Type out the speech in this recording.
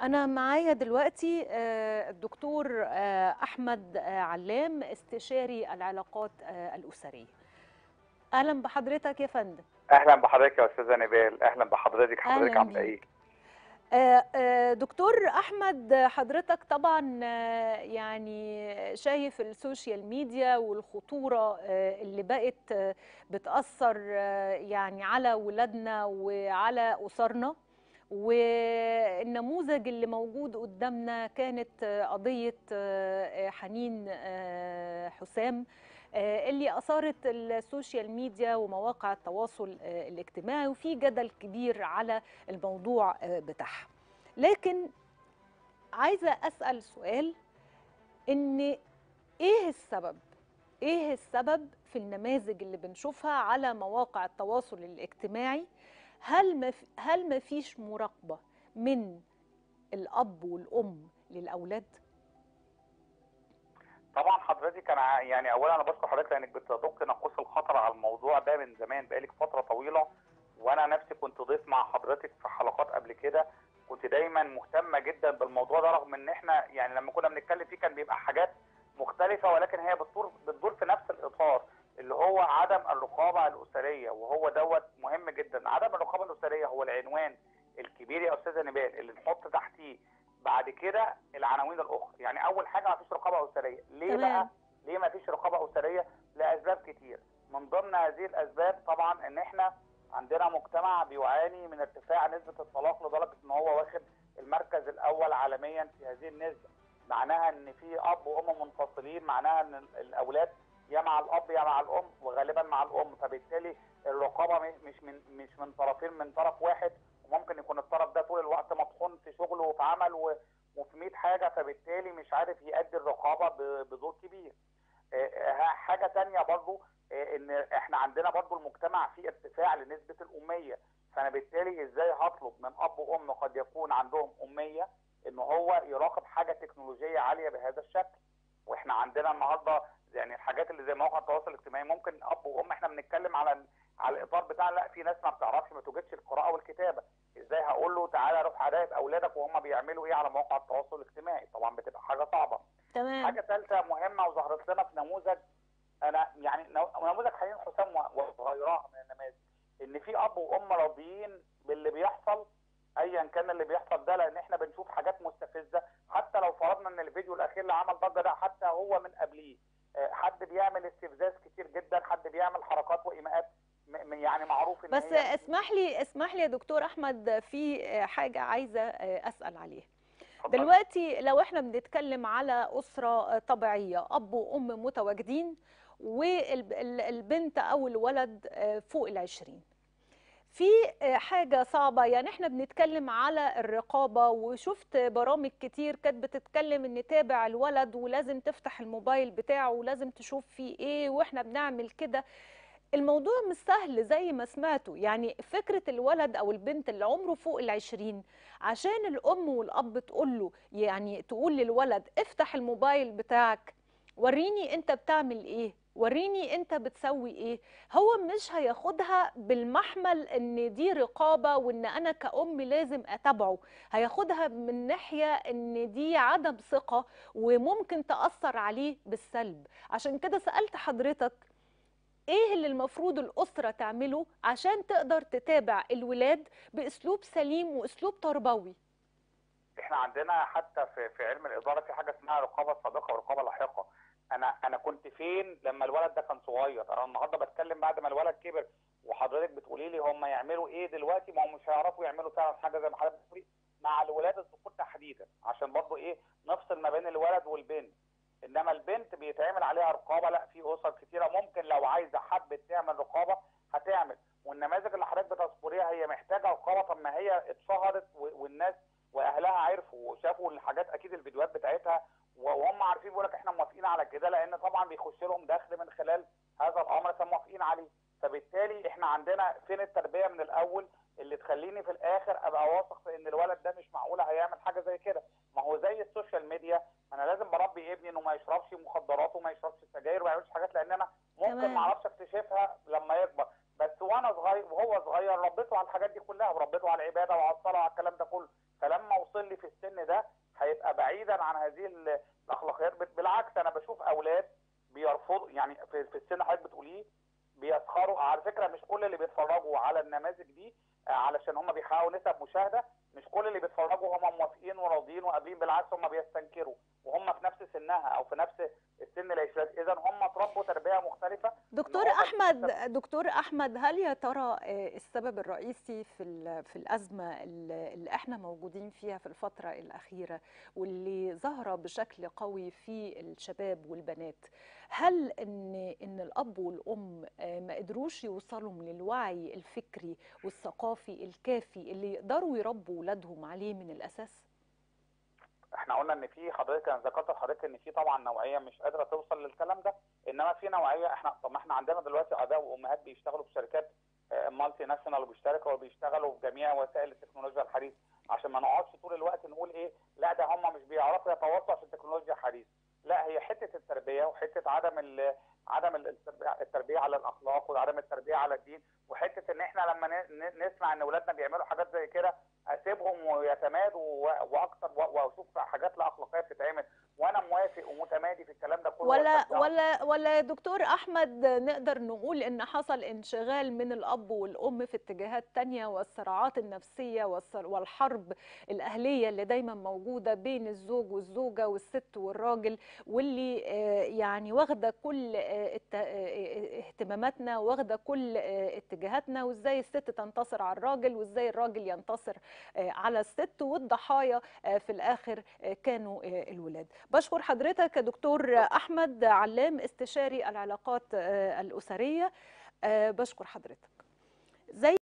أنا معايا دلوقتي آه، الدكتور آه، أحمد آه، علام استشاري العلاقات آه، الأسرية أهلا بحضرتك يا فندم اهلا بحضرتك يا استاذه نبال اهلا بحضرتك حضرتك أهلاً عامله بيك. ايه آه، آه، دكتور أحمد حضرتك طبعا آه، يعني شايف السوشيال ميديا والخطورة آه، اللي بقت آه، بتأثر آه، يعني على ولادنا وعلى أسرنا والنموذج اللي موجود قدامنا كانت آه، قضية آه، حنين آه، حسام آه، اللي أثارت السوشيال ميديا ومواقع التواصل آه، الاجتماعي وفي جدل كبير على الموضوع آه، بتاعها لكن عايزة أسأل سؤال إن إيه السبب إيه السبب في النماذج اللي بنشوفها على مواقع التواصل الاجتماعي هل ما في هل ما فيش مراقبة من الأب والأم للأولاد؟ طبعا حضرتك انا يعني اولا انا بشكر حضرتك لانك بتدق ناقوس الخطر على الموضوع ده من زمان بقالك فتره طويله وانا نفسي كنت ضيف مع حضرتك في حلقات قبل كده كنت دايما مهتمه جدا بالموضوع ده رغم ان احنا يعني لما كنا بنتكلم فيه كان بيبقى حاجات مختلفه ولكن هي بتدور بتدور في نفس الاطار اللي هو عدم الرقابه الاسريه وهو دوت مهم جدا عدم الرقابه الاسريه هو العنوان الكبير يا استاذه نبال اللي نحط تحتيه بعد كده العناوين الاخرى يعني اول حاجه ما فيش رقابه اسريه ليه تمام. بقى ليه ما فيش رقابه اسريه لاسباب كتير من ضمن هذه الاسباب طبعا ان احنا عندنا مجتمع بيعاني من ارتفاع نسبه الطلاق لدرجه ان هو واخد المركز الاول عالميا في هذه النسبه معناها ان في اب وام منفصلين معناها ان ال- الاولاد يا مع الاب يا مع الام وغالبا مع الام فبالتالي الرقابه م- مش من مش من طرفين من طرف واحد وممكن يكون الطرف ده طول الوقت مطحون في شغله وفي عمل و- وفي 100 حاجه فبالتالي مش عارف يؤدي الرقابه ب- بدور كبير آه، آه، حاجه تانية برضو آه، ان احنا عندنا برضو المجتمع فيه ارتفاع لنسبه الاميه فانا بالتالي ازاي هطلب من اب وام قد يكون عندهم اميه ان هو يراقب حاجه تكنولوجيه عاليه بهذا الشكل واحنا عندنا النهارده يعني الحاجات اللي زي مواقع التواصل الاجتماعي ممكن اب وام احنا بنتكلم على على الاطار بتاعنا لا في ناس ما بتعرفش ما توجدش القراءه والكتابه ازاي هقول له تعالى روح راقب اولادك وهم بيعملوا ايه على مواقع التواصل الاجتماعي طبعا بتبقى حاجه صعبه تمام حاجه ثالثه مهمه وظهرت لنا في نموذج انا يعني نو- نموذج حنين حسام و- وغيرها من النماذج ان في اب وام راضيين باللي بيحصل ايا كان اللي بيحصل ده لان احنا بنشوف حاجات مستفزه حتى لو فرضنا ان الفيديو الاخير اللي عمل ضجه ده حتى هو من قبليه آه، حد بيعمل استفزاز كتير جدا حد بيعمل حركات وايماءات م- م- يعني معروف ان بس هي اسمح لي اسمح لي يا دكتور أحمد في آه، حاجة عايزة آه، أسأل عليها اتفضل. دلوقتي لو احنا بنتكلم على أسرة طبيعية أب وأم متواجدين والبنت أو الولد آه، فوق العشرين في آه، حاجة صعبة يعني احنا بنتكلم على الرقابة وشفت برامج كتير كانت بتتكلم ان تابع الولد ولازم تفتح الموبايل بتاعه ولازم تشوف فيه ايه واحنا بنعمل كده الموضوع مش سهل زي ما سمعتوا يعني فكرة الولد أو البنت اللي عمره فوق العشرين عشان الأم والأب تقول له يعني تقول للولد افتح الموبايل بتاعك وريني أنت بتعمل إيه وريني أنت بتسوي إيه هو مش هياخدها بالمحمل إن دي رقابة وإن أنا كأم لازم أتابعه هياخدها من ناحية إن دي عدم ثقة وممكن تأثر عليه بالسلب عشان كده سألت حضرتك ايه اللي المفروض الاسره تعمله عشان تقدر تتابع الولاد باسلوب سليم واسلوب تربوي احنا عندنا حتى في في علم الاداره في حاجه اسمها رقابه سابقه ورقابه لاحقه انا انا كنت فين لما الولد ده كان صغير انا النهارده بتكلم بعد ما الولد كبر وحضرتك بتقولي لي هم يعملوا ايه دلوقتي ما هم مش هيعرفوا يعملوا فعلا حاجه زي ما حضرتك بتقولي مع الولاد الذكور تحديدا عشان برضو ايه نفصل ما بين الولد والبنت انما البنت بيتعمل عليها رقابه لا في اسر كتيره ممكن لو عايزه حبت تعمل رقابه هتعمل والنماذج اللي حضرتك بتذكريها هي محتاجه رقابه طب ما هي اتشهرت و- والناس واهلها عرفوا وشافوا الحاجات اكيد الفيديوهات بتاعتها وهم عارفين بيقول لك احنا موافقين على كده لان طبعا بيخش لهم دخل من خلال هذا الامر فموافقين عليه فبالتالي احنا عندنا فين التربيه من الاول اللي تخليني في الاخر ابقى واثق في ان الولد ده مش معقوله هيعمل حاجه زي كده ما هو زي السوشيال ميديا انا لازم بربي ابني انه ما يشربش مخدرات وما يشربش سجاير وما يعملش حاجات لان انا ممكن تمام. ما اعرفش اكتشفها لما يكبر بس وانا صغير وهو صغير ربيته على الحاجات دي كلها وربيته على العباده وعلى الصلاه وعلى الكلام ده كله فلما وصل لي في السن ده هيبقى بعيدا عن هذه الاخلاقيات بالعكس انا بشوف اولاد بيرفضوا يعني في, في السن حضرتك بتقوليه بيسخروا على فكره مش كل اللي بيتفرجوا على النماذج دي علشان هم بيحققوا نسب مشاهده مش كل اللي بيتفرجوا هم موافقين وراضيين وقابلين بالعكس هم بيستنكروا وهم في نفس سنها او في نفس السن العشرينات اذا هم اتربوا تربيه مختلفه دكتور احمد دكتور احمد هل يا ترى السبب الرئيسي في في الازمه اللي احنا موجودين فيها في الفتره الاخيره واللي ظاهره بشكل قوي في الشباب والبنات هل ان ان الاب والام ما قدروش يوصلوا للوعي الفكري والثقافي الكافي اللي يقدروا يربوا اولادهم عليه من الاساس احنا قلنا ان في حضرتك انا ذكرت لحضرتك ان في طبعا نوعيه مش قادره توصل للكلام ده انما في نوعيه احنا طب ما احنا عندنا دلوقتي اباء وامهات بيشتغلوا في شركات مالتي ناشونال وبيشتركوا وبيشتغلوا في جميع وسائل التكنولوجيا الحديثه عشان ما نقعدش طول الوقت نقول ايه لا ده هم مش بيعرفوا يتواصلوا عشان التكنولوجيا حديثه لا هي حته التربيه وحته عدم ال عدم التربيه على الاخلاق وعدم التربيه على الدين وحته ان احنا لما نسمع ان اولادنا بيعملوا حاجات زي كده اسيبهم ويتمادوا واكثر واشوف حاجات لا اخلاقيه بتتعمل وانا موافق ومتمادي في الكلام ده كله ولا ولا ولا دكتور احمد نقدر نقول ان حصل انشغال من الاب والام في اتجاهات تانية والصراعات النفسيه والحرب الاهليه اللي دايما موجوده بين الزوج والزوجه والست والراجل واللي يعني واخده كل اهتماماتنا واخده كل اتجاهاتنا وازاي الست تنتصر على الراجل وازاي الراجل ينتصر على الست والضحايا في الاخر كانوا الولاد بشكر حضرتك دكتور احمد علام استشاري العلاقات الاسريه بشكر حضرتك زي